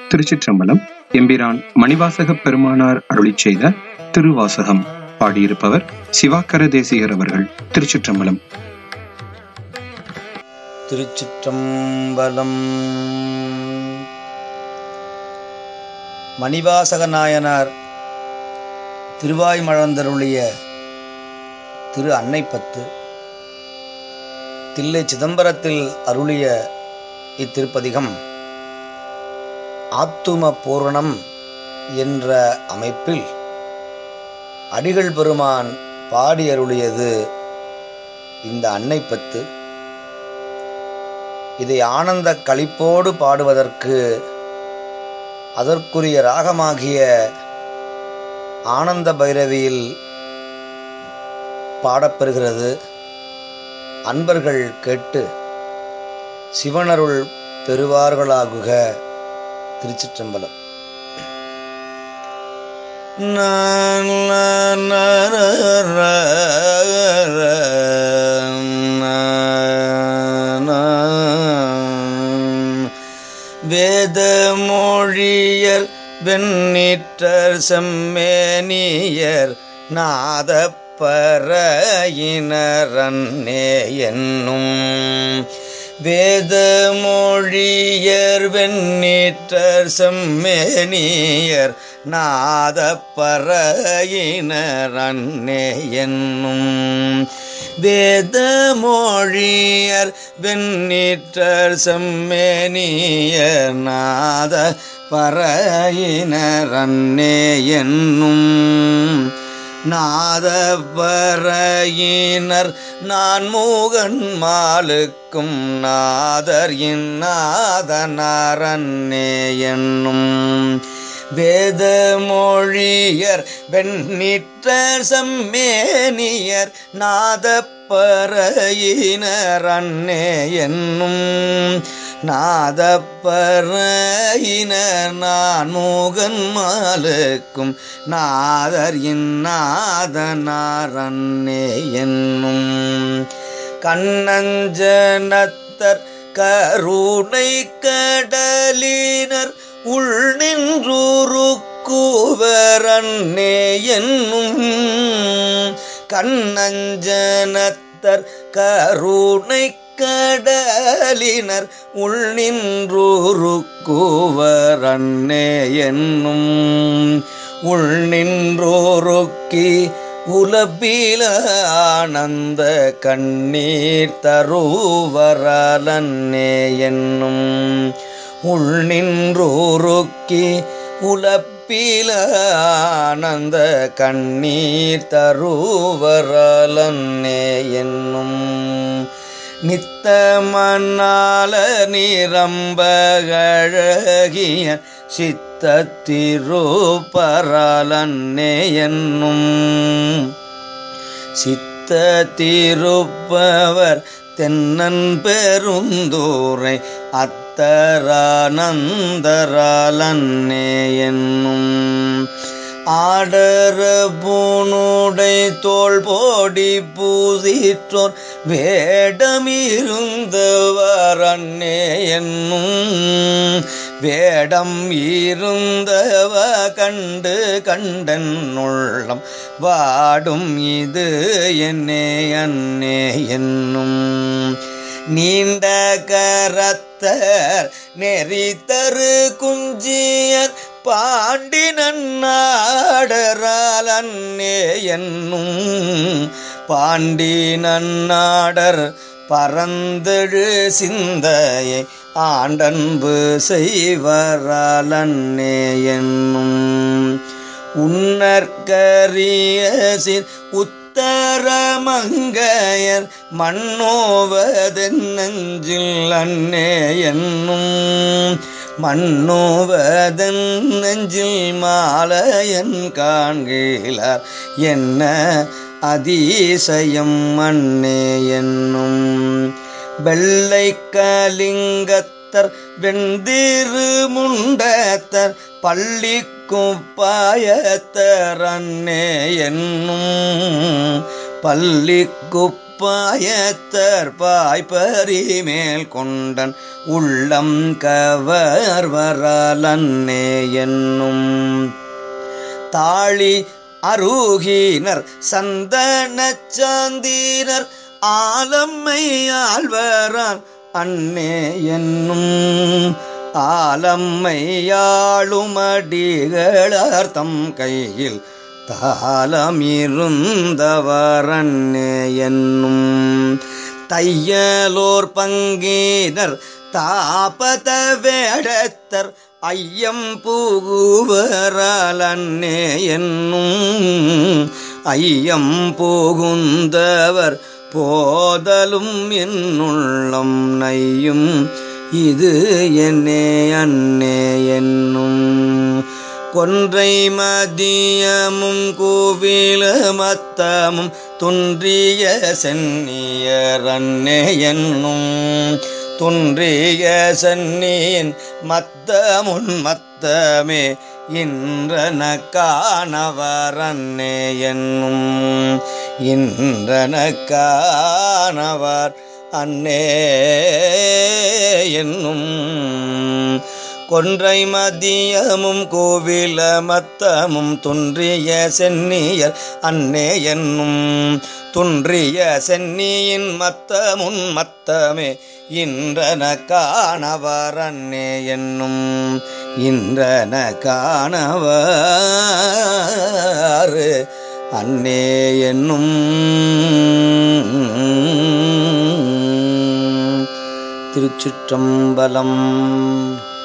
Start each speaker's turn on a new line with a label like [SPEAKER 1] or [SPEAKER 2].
[SPEAKER 1] திருச்சிற்றம்பலம் எம்பிரான் மணிவாசக பெருமானார் அருளிச் செய்த திருவாசகம் பாடியிருப்பவர் சிவாக்கர தேசிகர் அவர்கள் திருச்சிற்றம்பலம்
[SPEAKER 2] திருச்சிற்றம்பலம் மணிவாசக நாயனார் திருவாய்மழந்தருளிய திரு அன்னைப்பத்து தில்லை சிதம்பரத்தில் அருளிய இத்திருப்பதிகம் ஆத்தும பூரணம் என்ற அமைப்பில் அடிகள் பெருமான் பாடி அருளியது இந்த அன்னைப்பத்து இதை ஆனந்த களிப்போடு பாடுவதற்கு அதற்குரிய ராகமாகிய ஆனந்த பைரவியில் பாடப்பெறுகிறது அன்பர்கள் கேட்டு சிவனருள் பெறுவார்களாகுக திருச்சிற்றம்பலம் வேத மொழியர் வெண்ணீற்றர் செம்மேனியர் நாதப்பறையினரன்னே என்னும் வேத மொழியர் வெண்ணீற்றர் செம்மேனியர் நாதப்பறையினரன்னே என்னும் வேத மொழியர் வெண்ணீற்றர் செம்மேனியர் நாத பறையினரன்னே என்னும் நாதபறையினர் நான் மூகன் மாலுக்கும் நாதர் இந்நாதனாரன்னே என்னும் வேத மொழியர் வெண்ணிற்றர் செம்மேனியர் நாதப்பறையினர் அன்னே என்னும் நாதப்பறையினர் நான் மூகன் மாலுக்கும் நாதர் இந்நாதனாரன்னே என்னும் கண்ணஞ்சனத்தர் கருணை கடலினர் உள் நின்றுருக்குவரன்னே என்னும் கண்ணஞ்சனத்தர் கருணை கடலினர் உள் நின்றுருக்குவரன்னே என்னும் உள் நின்றோருக்கி உலப்பில ஆனந்த கண்ணீர் தருவரலன்னே என்னும் உள் நின்றோருக்கி உலப்பில ஆனந்த கண்ணீர் தருவரலன்னே என்னும் நித்தமன்னால நிரம்பகழகிய சித்தத்திருப்பரலன்னே என்னும் சித்தத்திருப்பவர் தென்னன் பெருந்தூரை அத்தரானந்தராலன்னே என்னும் ஆடர பூனுடை தோல் போடி பூதிற்றோர் வேடமிருந்தவரன்னே என்னும் வேடம் இருந்தவ கண்டு கண்டன் உள்ளம் வாடும் இது என்னே அன்னே என்னும் நீண்ட கரத்தர் நெறித்தரு குஞ்சியர் பாண்டி நன்னாடரால் அன்னே என்னும் பாண்டி நன்னாடர் பரந்தெழு சிந்தையை ஆண்டன்பு செய்வராலன்னே என்னும் உன்னற்கரியசின் உத்தரமங்கையர் மன்னோவதென்னஞ்சில் அன்னே என்னும் மன்னோவதன் நெஞ்சில் மாலையன் காண்கிறார் என்ன அதிசயம் அன்னே என்னும் வெள்ளை கலிங்கத்தர் வெந்திரு முண்டத்தர் பள்ளி குப்பாயத்தர் அன்னே என்னும் பள்ளி குப்ப பாயத்தர் பாய்பரி மேல் கொண்டன் உள்ளம் கவர்வரலன்னே என்னும் தாளி அருகினர் சந்தனச் சாந்தினர் ஆலம்மை ஆழ்வரான் அன்னே என்னும் ஆலம்மையாளுமடிகளார் தம் கையில் தாளம் இருந்தவரன்னே என்னும் தையலோர் பங்கினர் தாபத வேடத்தர் ஐயம் புகுவராலன்னே என்னும் ஐயம் போகுந்தவர் போதலும் என்னுள்ளம் நையும் இது என்னே அன்னே என்னும் கொன்றை மதியமும் கோவில மத்தமும் துன்றிய சென்னியர் அன்னே என்னும் துன்றிய சென்னியின் மத்தமுன் மத்தமே இன்றன காணவரன்னே என்னும் இன்றன காணவர் அன்னே என்னும் கொன்றை மதியமும் கோவில மத்தமும் துன்றிய சென்னியர் அன்னே என்னும் துன்றிய சென்னியின் மத்தமுன் மத்தமே இன்றன காணவர் அன்னே என்னும் இன்றன காணவர் அன்னே என்னும் திருச்சிற்றம்பலம்